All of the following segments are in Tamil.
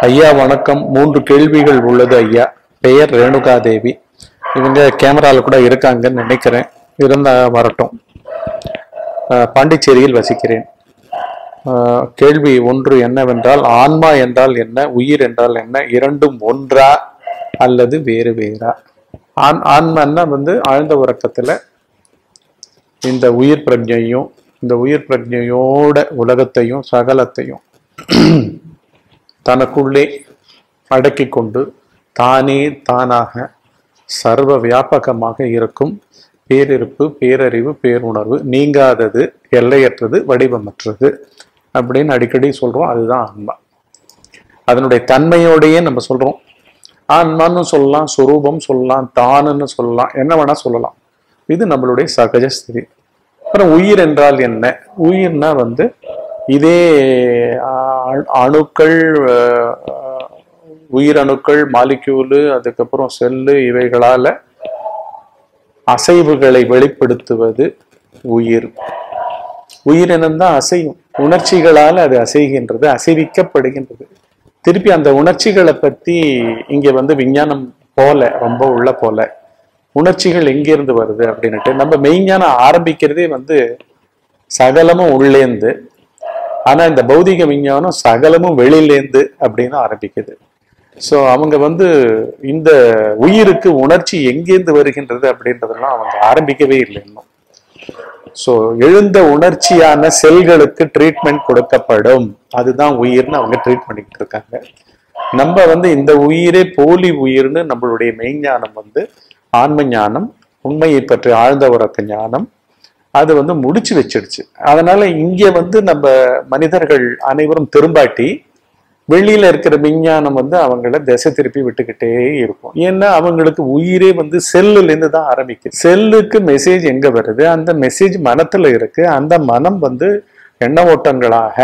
ஐயா வணக்கம் மூன்று கேள்விகள் உள்ளது ஐயா பெயர் ரேணுகா தேவி இவங்க கேமரால கூட இருக்காங்கன்னு நினைக்கிறேன் இருந்தா வரட்டும் அஹ், பாண்டிச்சேரியில் வசிக்கிறேன் அஹ், கேள்வி ஒன்று என்னவென்றால் ஆன்மா என்றால் என்ன உயிர் என்றால் என்ன இரண்டும் ஒன்றா அல்லது வேறு வேறா ஆன் ஆன்மான்னா வந்து ஆழ்ந்த உறக்கத்துல இந்த உயிர் பிரஜையும் இந்த உயிர் பிரஜையோட உலகத்தையும் சகலத்தையும் தனக்குள்ளே அடக்கிக் கொண்டு தானே தானாக சர்வ வியாபகமாக இருக்கும் பேரிருப்பு பேரறிவு பேருணர்வு நீங்காதது எல்லையற்றது வடிவமற்றது அப்படின்னு அடிக்கடி சொல்றோம் அதுதான் ஆன்மா அதனுடைய தன்மையோடையே நம்ம சொல்றோம் ஆன்மான்னு சொல்லலாம் சுரூபம் சொல்லலாம் தானுன்னு சொல்லலாம் என்ன வேணா சொல்லலாம் இது நம்மளுடைய சகஜ ஸ்திதி அப்புறம் உயிர் என்றால் என்ன உயிர்னா வந்து இதே அ- அணுக்கள் அஹ், உயிரணுக்கள் மாலிக்யூலு அதுக்கப்புறம் செல்லு இவைகளால அசைவுகளை வெளிப்படுத்துவது உயிர் உயிரினம் தான் அசையும் உணர்ச்சிகளால் அது அசைகின்றது அசைவிக்கப்படுகின்றது திருப்பி அந்த உணர்ச்சிகளை பத்தி இங்க வந்து விஞ்ஞானம் போல ரொம்ப உள்ள போல உணர்ச்சிகள் எங்கிருந்து வருது அப்படின்னுட்டு நம்ம மெய்ஞானம் ஆரம்பிக்கிறதே வந்து சகலமும் உள்ளேந்து ஆனா இந்த பௌதிக விஞ்ஞானம் சகலமும் வெளியிலேந்து அப்படின்னு ஆரம்பிக்குது ஸோ அவங்க வந்து இந்த உயிருக்கு உணர்ச்சி எங்கேருந்து வருகின்றது அப்படின்றதெல்லாம் அவங்க ஆரம்பிக்கவே இல்லை இன்னும் ஸோ எழுந்த உணர்ச்சியான செல்களுக்கு ட்ரீட்மெண்ட் கொடுக்கப்படும் அதுதான் உயிர்னு அவங்க ட்ரீட் பண்ணிக்கிட்டு இருக்காங்க நம்ம வந்து இந்த உயிரே போலி உயிர்னு நம்மளுடைய மெய்ஞானம் வந்து ஆன்ம ஞானம் உண்மையை பற்றி ஆழ்ந்த உறக்க ஞானம் அது வந்து முடிச்சு வச்சிடுச்சு அதனால இங்க வந்து நம்ம மனிதர்கள் அனைவரும் திரும்பாட்டி வெளியில இருக்கிற விஞ்ஞானம் வந்து அவங்கள திசை திருப்பி விட்டுக்கிட்டே இருக்கும் ஏன்னா அவங்களுக்கு உயிரே வந்து செல்லுல இருந்து தான் ஆரம்பிக்குது செல்லுக்கு மெசேஜ் எங்க வருது அந்த மெசேஜ் மனத்துல இருக்கு அந்த மனம் வந்து எண்ண ஓட்டங்களாக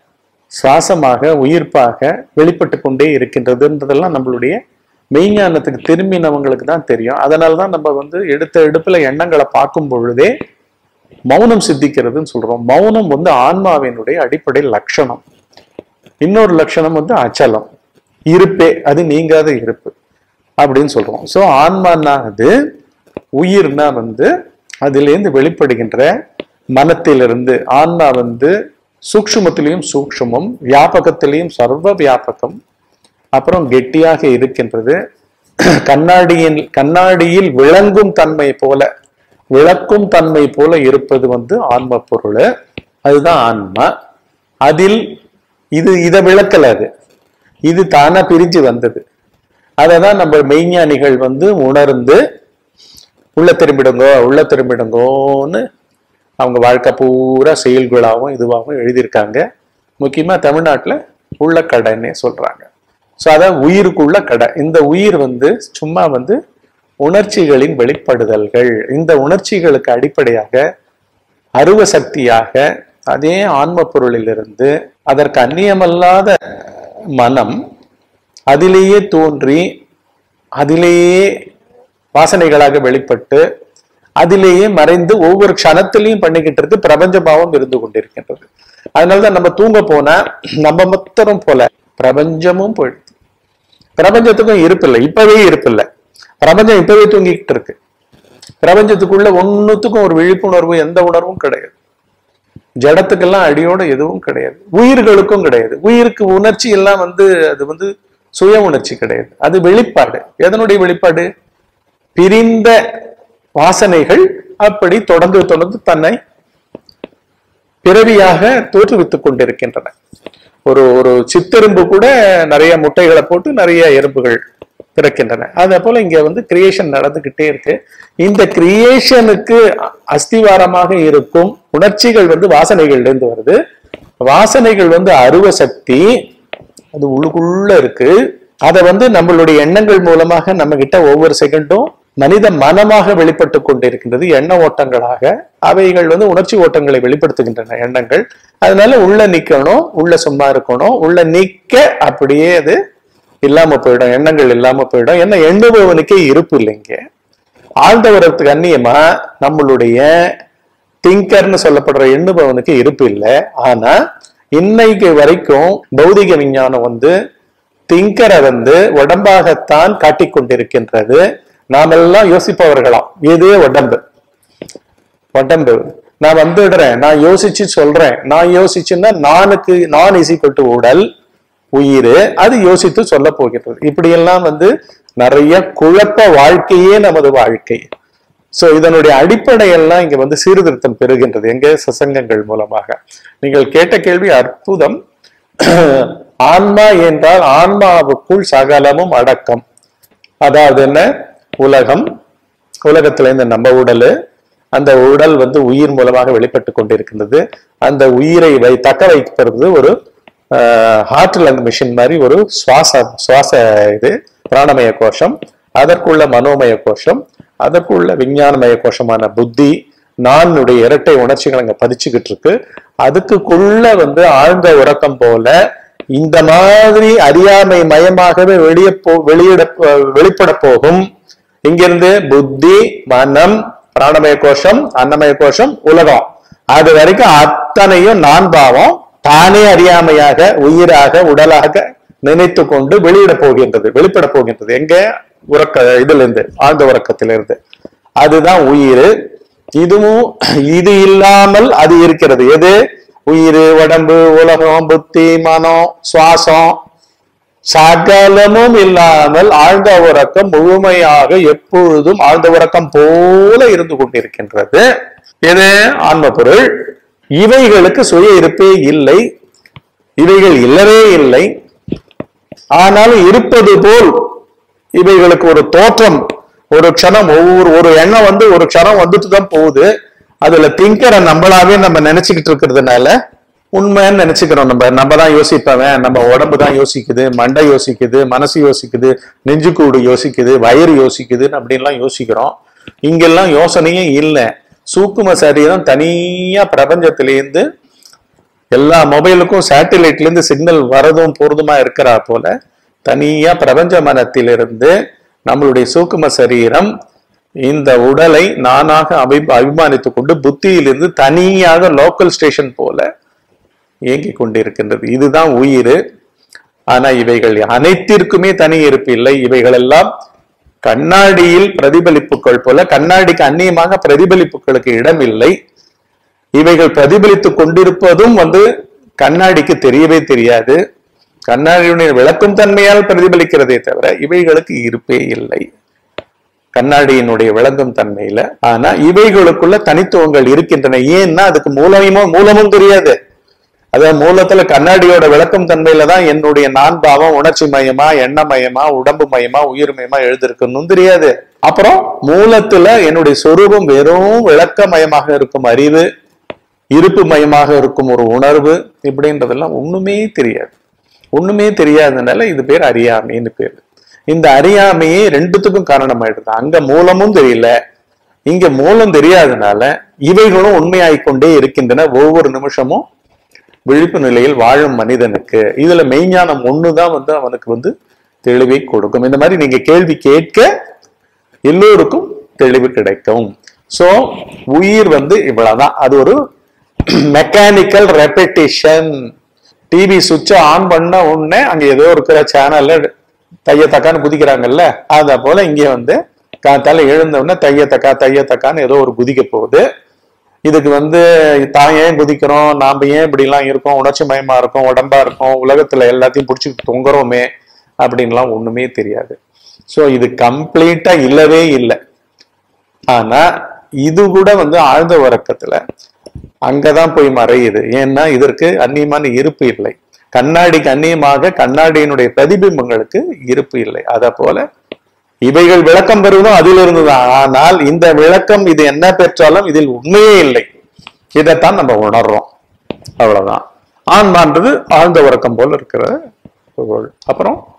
சுவாசமாக உயிர்ப்பாக வெளிப்பட்டு கொண்டே இருக்கின்றதுன்றதெல்லாம் நம்மளுடைய மெய்ஞானத்துக்கு திரும்பினவங்களுக்கு தான் தெரியும் அதனால தான் நம்ம வந்து எடுத்த எடுப்புல எண்ணங்களை பார்க்கும் பொழுதே மௌனம் சித்திக்கிறதுன்னு சொல்றோம் மௌனம் வந்து ஆன்மாவினுடைய அடிப்படை லட்சணம் இன்னொரு லட்சணம் வந்து அச்சலம் இருப்பே அது நீங்காத இருப்பு அப்படின்னு சொல்றோம் ஸோ ஆன்மானா அது உயிர்னா வந்து அதிலேருந்து வெளிப்படுகின்ற மனத்திலிருந்து ஆன்மா வந்து சூக்ஷ்மத்திலையும் சூக்ஷ்மம் வியாபகத்திலையும் சர்வ வியாபகம் அப்புறம் கெட்டியாக இருக்கின்றது கண்ணாடியின் கண்ணாடியில் விளங்கும் தன்மை போல விளக்கும் தன்மை போல இருப்பது வந்து ஆன்ம பொருள் அதுதான் ஆன்மா அதில் இது இதை விளக்கல அது இது தானா பிரிஞ்சு வந்தது அதை தான் நம்ம மெய்ஞானிகள் வந்து உணர்ந்து உள்ள திரும்பிடுங்கோ உள்ள திரும்பிடுங்கோன்னு அவங்க வாழ்க்கை பூரா செயல்களாகவும் இதுவாகவும் எழுதியிருக்காங்க முக்கியமா தமிழ்நாட்டுல உள்ள கடைன்னே சொல்றாங்க ஸோ அதான் உயிருக்குள்ள கடை இந்த உயிர் வந்து சும்மா வந்து உணர்ச்சிகளின் வெளிப்படுதல்கள் இந்த உணர்ச்சிகளுக்கு அடிப்படையாக அருவ சக்தியாக அதே ஆன்ம பொருளிலிருந்து அதற்கு அந்நியமல்லாத மனம் அதிலேயே தோன்றி அதிலேயே வாசனைகளாக வெளிப்பட்டு அதிலேயே மறைந்து ஒவ்வொரு க்ஷணத்திலையும் பண்ணிக்கிட்டு இருக்கு பிரபஞ்ச பாவம் இருந்து கொண்டிருக்கின்றது அதனாலதான் நம்ம தூங்க போனா நம்ம மொத்தரும் போல பிரபஞ்சமும் போயிடுது பிரபஞ்சத்துக்கும் இருப்பில்லை இப்பவே இருப்பில்லை பிரபஞ்சம் இப்பவே தூங்கிக்கிட்டு இருக்கு பிரபஞ்சத்துக்குள்ள ஒண்ணுத்துக்கும் ஒரு விழிப்புணர்வு எந்த உணர்வும் கிடையாது ஜடத்துக்கெல்லாம் அடியோட எதுவும் கிடையாது உயிர்களுக்கும் கிடையாது உயிருக்கு உணர்ச்சி எல்லாம் வந்து அது வந்து சுய உணர்ச்சி கிடையாது அது வெளிப்பாடு எதனுடைய வெளிப்பாடு பிரிந்த வாசனைகள் அப்படி தொடர்ந்து தொடர்ந்து தன்னை பிறவியாக தோற்றுவித்துக் கொண்டிருக்கின்றன ஒரு ஒரு சித்தெரும்பு கூட நிறைய முட்டைகளை போட்டு நிறைய எறும்புகள் பிறக்கின்றன அதே போல இங்க வந்து கிரியேஷன் நடந்துகிட்டே இருக்கு இந்த கிரியேஷனுக்கு அஸ்திவாரமாக இருக்கும் உணர்ச்சிகள் வந்து வாசனைகள்ல இருந்து வருது வாசனைகள் வந்து அருவ சக்தி அது உள்ளுக்குள்ள இருக்கு அதை வந்து நம்மளுடைய எண்ணங்கள் மூலமாக நம்ம கிட்ட ஒவ்வொரு செகண்டும் மனித மனமாக வெளிப்பட்டு கொண்டிருக்கின்றது எண்ண ஓட்டங்களாக அவைகள் வந்து உணர்ச்சி ஓட்டங்களை வெளிப்படுத்துகின்றன எண்ணங்கள் அதனால உள்ள நிக்கணும் உள்ள சும்மா இருக்கணும் உள்ள நிக்க அப்படியே அது இல்லாம போயிடும் எண்ணங்கள் இல்லாம போயிடும் என்ன எண்ணுபவனுக்கே இருப்பு இல்லைங்க ஆழ்ந்தவரத்துக்கு அந்நியமா நம்மளுடைய திங்கர்னு சொல்லப்படுற எண்ணுபவனுக்கு இருப்பு இல்லை ஆனா இன்னைக்கு வரைக்கும் பௌதிக விஞ்ஞானம் வந்து திங்கரை வந்து உடம்பாகத்தான் காட்டிக் கொண்டிருக்கின்றது நாமெல்லாம் யோசிப்பவர்களாம் எது உடம்பு உடம்பு நான் வந்துடுறேன் நான் யோசிச்சு சொல்றேன் நான் யோசிச்சுன்னா நானுக்கு நான் இசிக்கட்டு உடல் உயிர் அது யோசித்து சொல்ல போகிறது இப்படியெல்லாம் வந்து நிறைய குழப்ப வாழ்க்கையே நமது வாழ்க்கை சோ இதனுடைய அடிப்படையெல்லாம் இங்க வந்து சீர்திருத்தம் பெறுகின்றது எங்க சசங்கங்கள் மூலமாக நீங்கள் கேட்ட கேள்வி அற்புதம் ஆன்மா என்றால் ஆன்மாவுக்குள் சகலமும் அடக்கம் அதாவது என்ன உலகம் உலகத்துல இந்த நம்ம உடல் அந்த உடல் வந்து உயிர் மூலமாக வெளிப்பட்டு கொண்டிருக்கின்றது அந்த உயிரை வை தக்க வைக்கிறது ஒரு ஹார்ட் லங் மிஷின் மாதிரி ஒரு சுவாச சுவாச இது பிராணமய கோஷம் அதற்குள்ள மனோமய கோஷம் அதற்குள்ள விஞ்ஞானமய கோஷமான புத்தி நானுடைய இரட்டை உணர்ச்சிகள் அங்க பதிச்சுக்கிட்டு இருக்கு அதுக்குள்ள வந்து ஆழ்ந்த உறக்கம் போல இந்த மாதிரி அறியாமை மயமாகவே வெளியே போ வெளியிட வெளிப்பட போகும் இங்கிருந்து புத்தி மனம் பிராணமய கோஷம் அன்னமய கோஷம் உலகம் அது வரைக்கும் அத்தனையும் நான் பாவம் தானே அறியாமையாக உயிராக உடலாக நினைத்து கொண்டு வெளியிட போகின்றது வெளிப்பட போகின்றது எங்க உறக்க இதுல இருந்து ஆழ்ந்த உறக்கத்திலிருந்து அதுதான் உயிர் இதுவும் இது இல்லாமல் அது இருக்கிறது எது உயிர் உடம்பு உலகம் புத்தி மனம் சுவாசம் சகலமும் இல்லாமல் ஆழ்ந்த உறக்கம் முழுமையாக எப்பொழுதும் ஆழ்ந்த உறக்கம் போல இருந்து கொண்டிருக்கின்றது இது ஆன்ம பொருள் இவைகளுக்கு சுய இருப்பே இல்லை இவைகள் இல்லவே இல்லை ஆனாலும் இருப்பது போல் இவைகளுக்கு ஒரு தோற்றம் ஒரு க்ஷணம் ஒவ்வொரு ஒரு எண்ணம் வந்து ஒரு க்ஷணம் வந்துட்டு தான் போகுது அதுல திங்கரை நம்மளாவே நம்ம நினைச்சுக்கிட்டு இருக்கிறதுனால உண்மைன்னு நினைச்சுக்கிறோம் நம்ம நம்ம தான் யோசிப்பவன் நம்ம உடம்பு தான் யோசிக்குது மண்டை யோசிக்குது மனசு யோசிக்குது நெஞ்சுக்கூடு யோசிக்குது வயிறு யோசிக்குதுன்னு அப்படின்லாம் யோசிக்கிறோம் இங்கெல்லாம் யோசனையே இல்லை சூக்கும சரீரம் தனியா பிரபஞ்சத்திலேருந்து எல்லா மொபைலுக்கும் சேட்டிலைட்ல இருந்து சிக்னல் வரதும் போறதுமா இருக்கிறா போல தனியா பிரபஞ்ச மனத்திலிருந்து நம்மளுடைய சூக்கும சரீரம் இந்த உடலை நானாக அபி அபிமானித்துக் கொண்டு புத்தியிலிருந்து தனியாக லோக்கல் ஸ்டேஷன் போல இயங்கிக் கொண்டிருக்கின்றது இதுதான் உயிர் ஆனா இவைகள் அனைத்திற்குமே தனி இருப்பு இல்லை இவைகள் எல்லாம் கண்ணாடியில் பிரதிபலிப்புகள் போல கண்ணாடிக்கு அந்நியமாக பிரதிபலிப்புகளுக்கு இடம் இல்லை இவைகள் பிரதிபலித்துக் கொண்டிருப்பதும் வந்து கண்ணாடிக்கு தெரியவே தெரியாது கண்ணாடியுடைய விளக்கும் தன்மையால் பிரதிபலிக்கிறதே தவிர இவைகளுக்கு இருப்பே இல்லை கண்ணாடியினுடைய விளங்கும் தன்மையில ஆனா இவைகளுக்குள்ள தனித்துவங்கள் இருக்கின்றன ஏன்னா அதுக்கு மூலமும் மூலமும் தெரியாது அதாவது மூலத்துல கண்ணாடியோட விளக்கம் தன்மையில தான் என்னுடைய நான் பாவம் உணர்ச்சி மயமா எண்ண மயமா உடம்பு மயமா உயிர் மயமா எழுதிருக்குன்னு தெரியாது அப்புறம் மூலத்துல என்னுடைய சொரூபம் வெறும் விளக்கமயமாக இருக்கும் அறிவு இருப்பு மயமாக இருக்கும் ஒரு உணர்வு இப்படின்றதெல்லாம் ஒண்ணுமே தெரியாது ஒண்ணுமே தெரியாதனால இது பேர் அறியாமைன்னு பேர் இந்த அறியாமையே ரெண்டுத்துக்கும் காரணமாயிடுது அங்க மூலமும் தெரியல இங்க மூலம் தெரியாதனால இவைகளும் உண்மையாயிக்கொண்டே இருக்கின்றன ஒவ்வொரு நிமிஷமும் விழிப்பு நிலையில் வாழும் மனிதனுக்கு இதுல மெய்ஞானம் ஒண்ணுதான் வந்து அவனுக்கு வந்து தெளிவை கொடுக்கும் இந்த மாதிரி நீங்க கேள்வி கேட்க எல்லோருக்கும் தெளிவு கிடைக்கும் சோ உயிர் வந்து இவ்வளவுதான் அது ஒரு மெக்கானிக்கல் ரெப்படிஷன் டிவி சுவிட்ச ஆன் பண்ண உடனே அங்க ஏதோ இருக்கிற சேனல்ல தைய தக்கான்னு குதிக்கிறாங்கல்ல அத போல இங்க வந்து காத்தால எழுந்த உடனே தைய தக்கா தைய தக்கான்னு ஏதோ ஒரு குதிக்க போகுது இதுக்கு வந்து தான் ஏன் குதிக்கிறோம் நாம ஏன் இப்படி எல்லாம் இருக்கோம் உணர்ச்சி மயமா இருக்கோம் உடம்பா இருக்கோம் உலகத்துல எல்லாத்தையும் பிடிச்சிட்டு தொங்குறோமே அப்படின்லாம் ஒண்ணுமே தெரியாது சோ இது கம்ப்ளீட்டா இல்லவே இல்லை ஆனா இது கூட வந்து ஆழ்ந்த உறக்கத்துல அங்கதான் போய் மறையுது ஏன்னா இதற்கு அந்நியமான இருப்பு இல்லை கண்ணாடிக்கு அந்நியமாக கண்ணாடியினுடைய பிரதிபிம்பங்களுக்கு இருப்பு இல்லை அத போல இவைகள் விளக்கம் பெறுவதும் அதிலிருந்து தான் ஆனால் இந்த விளக்கம் இது என்ன பெற்றாலும் இதில் உண்மையே இல்லை இதைத்தான் நம்ம உணர்றோம் அவ்வளவுதான் ஆன்மான்றது ஆழ்ந்த உறக்கம் போல இருக்கிற பொருள் அப்புறம்